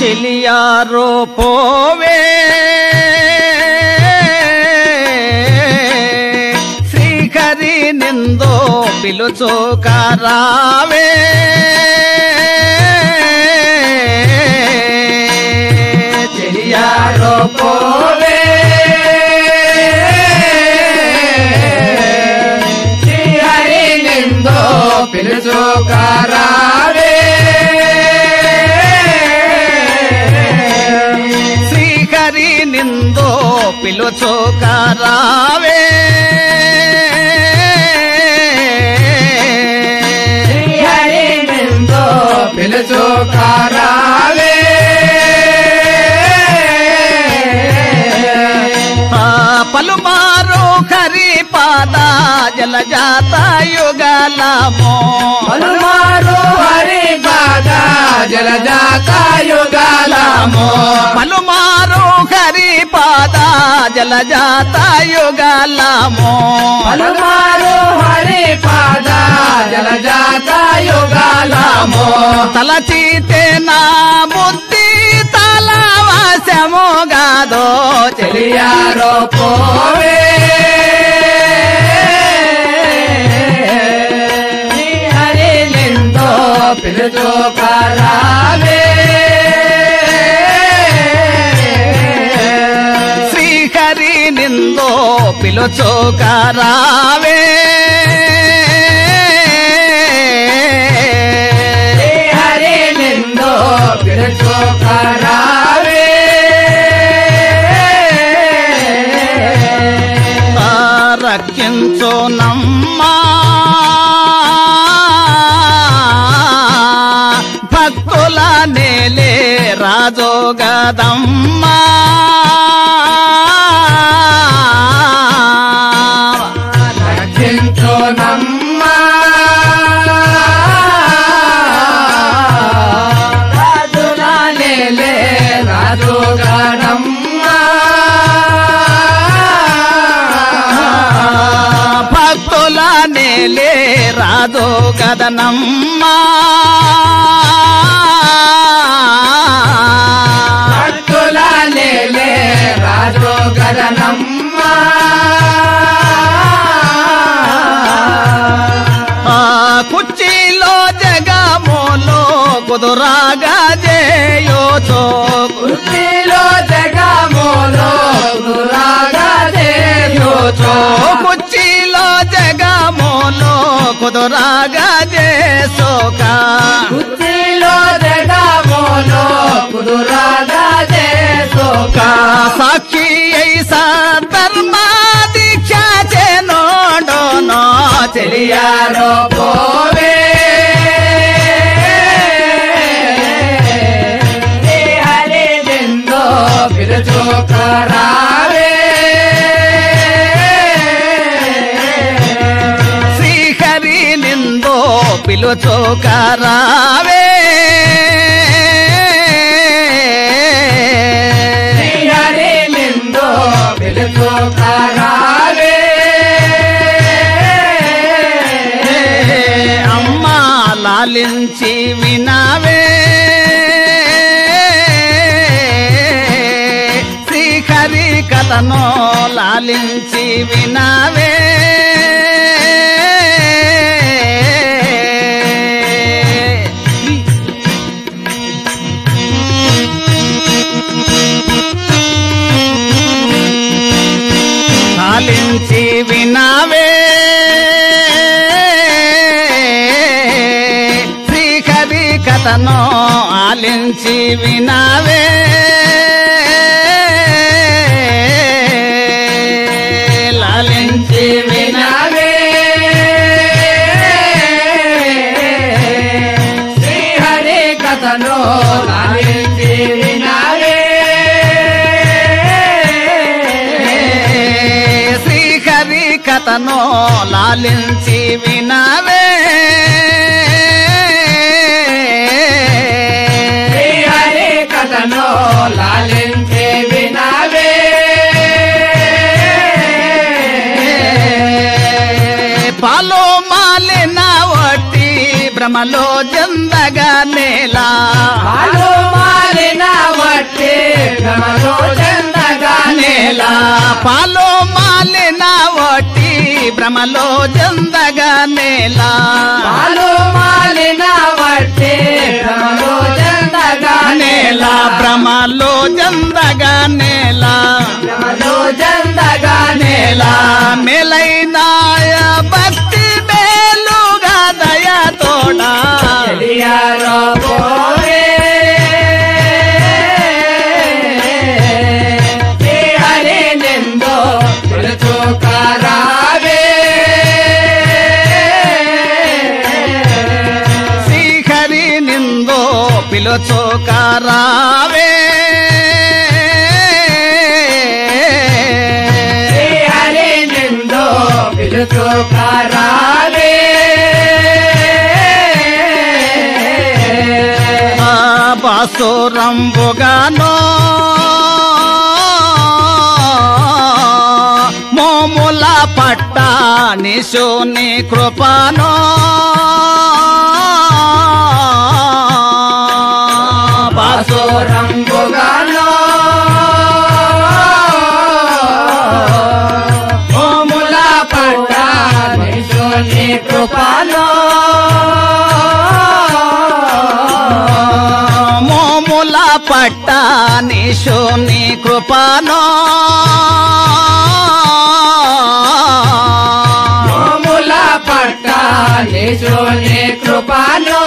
చెలియారో పోవే శ్రీహరి నిందో పిలుచోకారావే చెలియారో పోవే శ్రీహరి నిందో పిలుచుకారావే శ్రీహరి నిందో పిలుచోకారావే శ్రీహరి నిందో పిలుచుకారావే ఆ పలుమారు హరి పాద జలజాత యుగలమో పలుమారు హరి పాద జలజాత యుగాలమో పలుమారు హరి పాద జలజాత యుగలమో పలుమారు హరి పాద జలజాత యుగాలమో తలచితే నా బుద్ధి తలవాసము గాదో తెలియారో పోవే నీ హరి నిందో పిలుచుకారావే శ్రీహరి నిందో పిలుచోకారావే నీ హరి నిందో పిలుచుకారావే రక్షించు నమ్మా భక్తుల నేలే రాజో గదమ్మా రక్షించు నమ్మా రాజులాలేలే రాజుగాడమ్మా భక్తుల నేలే రాజో గదనమ్మా భక్తులాలేలే రాజుగరనమ్మా ఆ కుర్చీలో జగమోలో కుదురాగా చేయోచో వృత్తిలో జగమోలో రాగా దేయోచో కుర్చీలో జగమోలో కుదురాగా చేసోక వృత్తిలో జగమోలో కుదురాగా దేశోక సాక్షి ఐసా ధర్మ దీక్ష చేనోడోనో చెలియా తెలియారో పోవే నీ హరి నిందో పిలుచుకరావే శ్రీహరి నిందో పిలుచోకరావే నీ హరి నిందో పిలుచుకరావే అమ్మా లాలించి వినావే శ్రీహరి కథను లాలించి వినావే లాలించి వినావే శ్రీహరి కథను ఆలించి వినావే లాలించి వినావే వినావే శ్రీహరి కథను లాలించి వినావే శ్రీహరి కథను లాలించి వినావే శ్రీహరి కథను లాలించి వినావే పాలో మాలిన వట్టి భ్రమలో జందగా నేలా పాలు మాలిన వట్టి భ్రమలో చందగా నేల పాలో మాలిన ఒట్టి భ్రమలో జందగా నేల పాలు మాలిన వట్టి భ్రమలో చందగా నేల భ్రమలో జందగా నేల భ్రమలో చందగా నేల మేలైన భక్తి మేలుగా దయతోడా తెలియారో పోరే శ్రీ హరి నిందో పిలుచుకారావే శ్రీహరి నిందో పిలుచోకారావే శ్రీ హరి నిందో పిలుచుకారావే ఆ బాసురంబుగానో మోముల పట్ట నిశోని కృపనో బాసు రంగుగాలో ఓముల పట్ట నిశోని కృపలో మోముల పట్ట నిశోని కృపనో ఓముల పట్ట నిశోని కృపలో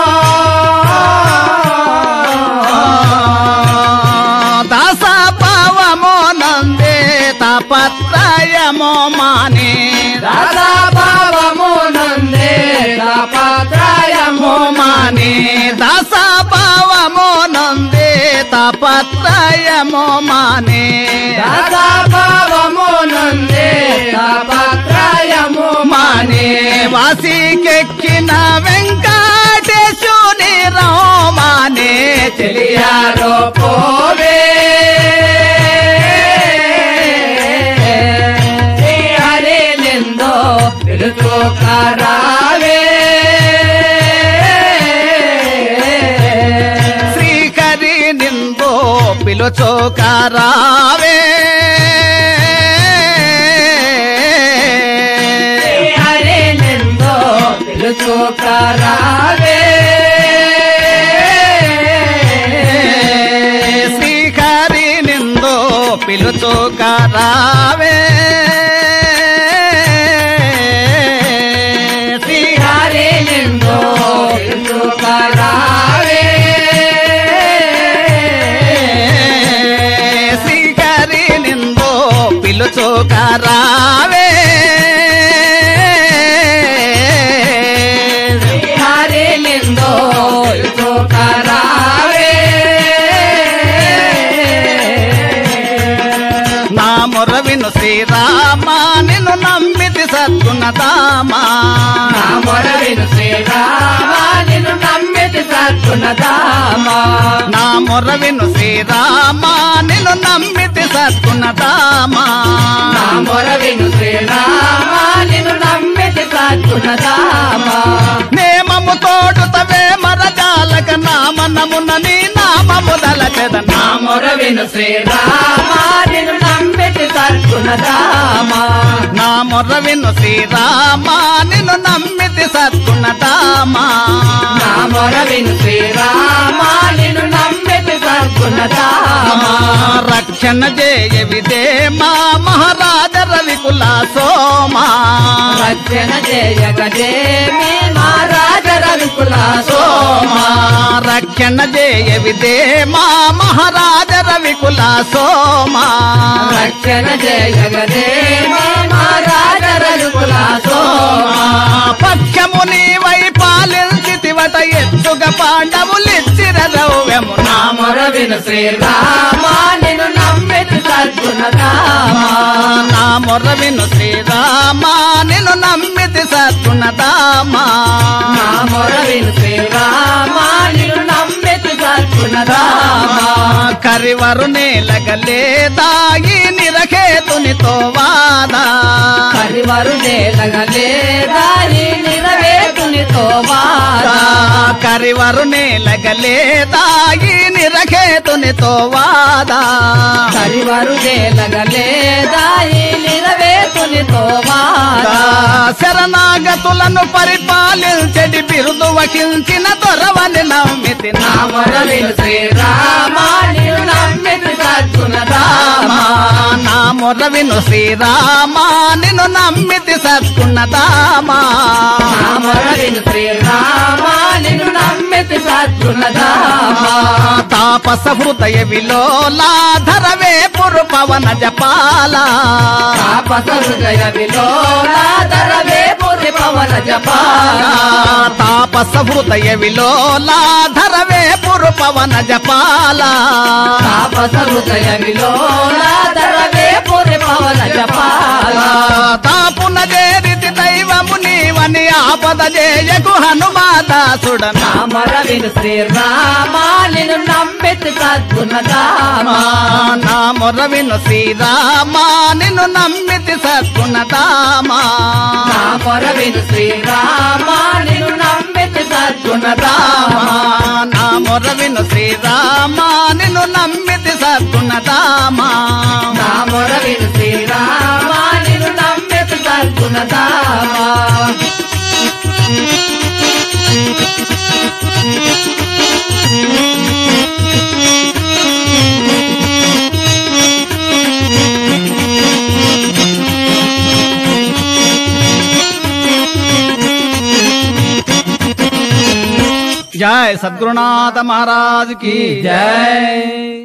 దాస భావమో నందే తపత్రయమో మానే దాదా భావము నందే దాపత్రయము మో మానే దాస భావమో నందే తపత్రయమో మానే దాదా భావము నందే దాపత్రయము మానే వాసికెక్కిన వెంకటేశుని రామానే తెలియారో పోవే శ్రీ హరి నిందో పిలుచుకారావే శ్రీకరి నిందో పిలుచోకారావే శ్రీ హరి నిందో పిలుచుకారావే శ్రీకరి నిందో పిలుచోకారావే శ్రీ హరి నిందో పిలుచుకారావే శ్రీకరి నిందో పిలుచోకారావే హరి నిందో పిలుచుకారావే నా మొరవిను శ్రీరామ నిన్ను నమ్మితి సద్గుణదామా నా మొరవిను శ్రీరామ నిన్ను నమ్మితి సత్తునదామా నా మొరవిను శ్రీరామ నిన్ను నమ్మితి సద్గుణదామా నా మొరవిను శ్రీరామ నిన్ను నమ్మితి సత్తునదామా నేమము తోడుతవే మరజాలక నామనమున నీ నామము దలచెద నా మొరవిను శ్రీరామ నిన్ను నమ్మితి సత్తునదామా నా మొరవిను శ్రీరామ నిన్ను నమ్మితి సద్గుణదామా నా మొరవిను శ్రీరామ నిన్ను నమ్మితి సత్తునదామా రక్షణ జయ విదే మా మహారాజ రవికుల సోమా రచన జయగజేమి మహారాజ రవికుల సోమా రక్షణ జయ విదే మా మహారాజ రవికుల సోమా రక్షణ జయగజేమి మహారాజ రవికుల సోమా పక్షముని వై పాలించితివట ఎత్తుగ పాండవులిచ్చిర ద్రవ్యము నా మొరవిను శ్రీరామ నిన్ను నమ్మితి సద్గుణదామా నా మొరవిను శ్రీరామ నిన్ను నమ్మితి సత్తునదామా నా మొరవిను శ్రీరామ నిన్ను నమ్మితి సద్గుణదామా కర్ కరివరు నేలగలేదాయి నిరఖేతునితో వాదా కరివరు నేలగలేదాయి నిరవేతునితో వాదా కరివరు నేలగలేదాయి నిరఖేతునితో వాదా కరివరు నేలగలేదాయి నిరవేతునితో వాదా శరణాగతులను పరిపాలించడి బిరుదు వహించిన దొరవని నమ్మితి నా మొరవిను శ్రీరామ నిన్ను నమ్మితి సద్గుణదామా నా మొరవిను శ్రీరామా నిన్ను నమ్మితి సత్కున్నదామా నా మొరవిను శ్రీరామ నిన్ను నమ్మితి సద్గుణదామా తాపస హృదయ విలోలాధరవే పురు పవన జపాలా తాపస హృదయ విలోలాదరవే పురి పవన జపాల తాపస హృదయ విలోలాధరవే పురు పవన జపాలా తాపస హృదయ విలోలాదరవే పురి పవన జపాల తాపున చేరితి దైవము నీవని ఆపద చేయకు హనుమాదాసుడన నా మొరవిను శ్రీరామ నిన్ను నమ్మితి సద్గుణదామా నా మొరవిను శ్రీరామా నిన్ను నమ్మితి సద్గుణదామా నా మొరవిను శ్రీరామ నిన్ను నమ్మితి సద్గుణదామా నా మొరవిను శ్రీరామా నిన్ను నమ్మితి సద్గుణదామా నా మొరవిను శ్రీరామ నిన్ను నమ్మితి సద్గుణదామా జయ సద్గురునాథ మహారాజ్ కి జై